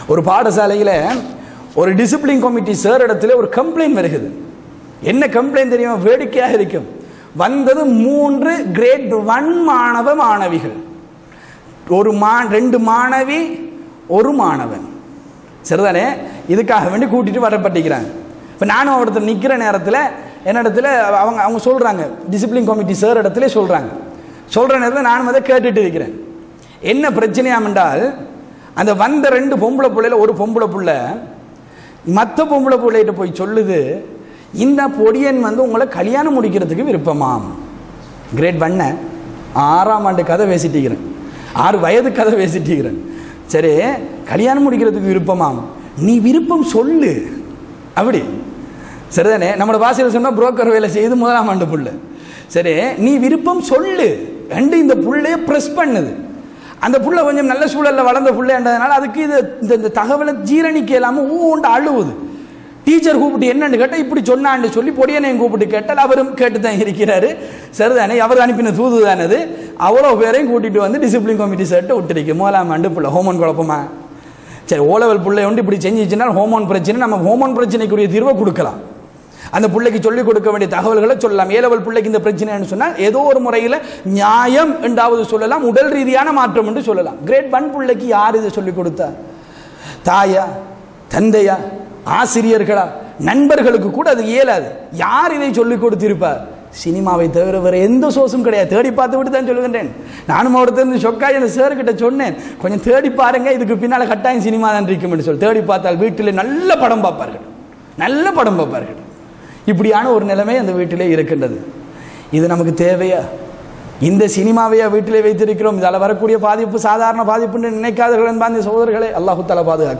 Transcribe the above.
ஒரு பாடசாலையில் ஒரு டிசிப்ளின் கமிட்டி சார் இடத்துல ஒரு கம்ப்ளைண்ட் வருகிறது என்ன கம்ப்ளைண்ட் தெரியுமா வேடிக்கையாக இருக்கும் வந்தது மூன்று கிரேட் ஒன் மாணவ மாணவிகள் ஒரு மா ரெண்டு மாணவி ஒரு மாணவன் சரிதானே இதுக்காக வேண்டி கூட்டிட்டு வரப்பட்டிருக்கிறாங்க இப்போ நானும் ஒருத்தர் நிற்கிற நேரத்தில் என்னிடத்துல அவங்க அவங்க சொல்கிறாங்க டிசிப்ளின் கமிட்டி சார் இடத்துல சொல்கிறாங்க சொல்கிற நேரத்தில் நானும் அதை கேட்டுட்டு இருக்கிறேன் என்ன பிரச்சனையாம் என்றால் அந்த வந்த ரெண்டு பொம்பளை பிள்ளையில ஒரு பொம்பளை பிள்ளை மற்ற பொம்பளை பிள்ளைகிட்ட போய் சொல்லுது இந்த பொடியன் வந்து உங்களை கல்யாணம் முடிக்கிறதுக்கு விருப்பமாம் கிரேட் பண்ண ஆறாம் ஆண்டு கதை பேசிட்டிருக்கிறேன் ஆறு வயது கதை பேசிட்டிருக்கிறேன் சரி கல்யாணம் முடிக்கிறதுக்கு விருப்பமாம் நீ விருப்பம் சொல்லு அப்படி சரிதானே நம்மளோட பாஷையில் சொன்னால் புரோக்கர் வேலை செய்து முதலாம் ஆண்டு புள்ள சரி நீ விருப்பம் சொல்லு ரெண்டு இந்த புள்ளைய ப்ரெஸ் பண்ணுது அந்த புள்ள கொஞ்சம் நல்ல சூழலில் வளர்ந்த புள்ளைன்றதுனால அதுக்கு இது இந்த இந்த தகவலை ஜீரணிக்க இல்லாமல் ஊண்டு அழுவுது டீச்சர் கூப்பிட்டு என்னன்னு கேட்டால் இப்படி சொன்னான்னு சொல்லி பொடியனையும் கூப்பிட்டு கேட்டால் அவரும் கேட்டு தான் இருக்கிறாரு சரிதானே அவர் அனுப்பின தூது தானது அவ்வளோ பேரையும் கூட்டிட்டு வந்து டிசிப்ளின் கமிட்டி சர்ட்டை விட்டுருக்கு மூலாம் ஆண்டு பிள்ளை ஹோமோன் குழப்பமா சரி ஓலவல் பிள்ளை வந்து இப்படி செஞ்சிச்சுன்னா ஹோமோன் பிரச்சனை நம்ம ஹோமோன் பிரச்சனைக்குரிய தீர்வை கொடுக்கலாம் அந்த பிள்ளைக்கு சொல்லிக் கொடுக்க வேண்டிய தகவல்களை சொல்லலாம் ஏலவல் பிள்ளைக்கு இந்த பிரச்சனைன்னு சொன்னால் ஏதோ ஒரு முறையில் நியாயம் என்றாவது சொல்லலாம் உடல் ரீதியான மாற்றம் என்று சொல்லலாம் கிரேட் ஒன் பிள்ளைக்கு யார் இதை சொல்லிக் கொடுத்தா தாயா தந்தையா ஆசிரியர்களா நண்பர்களுக்கு கூட அது இயலாது யார் இதை சொல்லிக் கொடுத்திருப்பார் சினிமாவை தவிர வேற எந்த சோர்ஸும் கிடையாது தேடி பார்த்து விட்டு தான் சொல்லுகின்றேன் நானும் ஒருத்தர் சொக்காய் அந்த சார்கிட்ட சொன்னேன் கொஞ்சம் தேடி பாருங்க இதுக்கு பின்னால் கட்டாயம் சினிமா தான் இருக்கும்னு சொல்லி தேடி பார்த்தால் வீட்டில் நல்ல படம் பார்ப்பார்கள் நல்ல படம் பார்ப்பார்கள் இப்படியான ஒரு நிலைமை அந்த வீட்டிலே இருக்கின்றது இது நமக்கு தேவையா இந்த சினிமாவையா வீட்டிலே வைத்திருக்கிறோம் இதால் வரக்கூடிய பாதிப்பு சாதாரண பாதிப்புன்னு நினைக்காதவர்கள் என்பாந்த சகோதரர்களே அல்லாஹு தலா பாதுகாக்க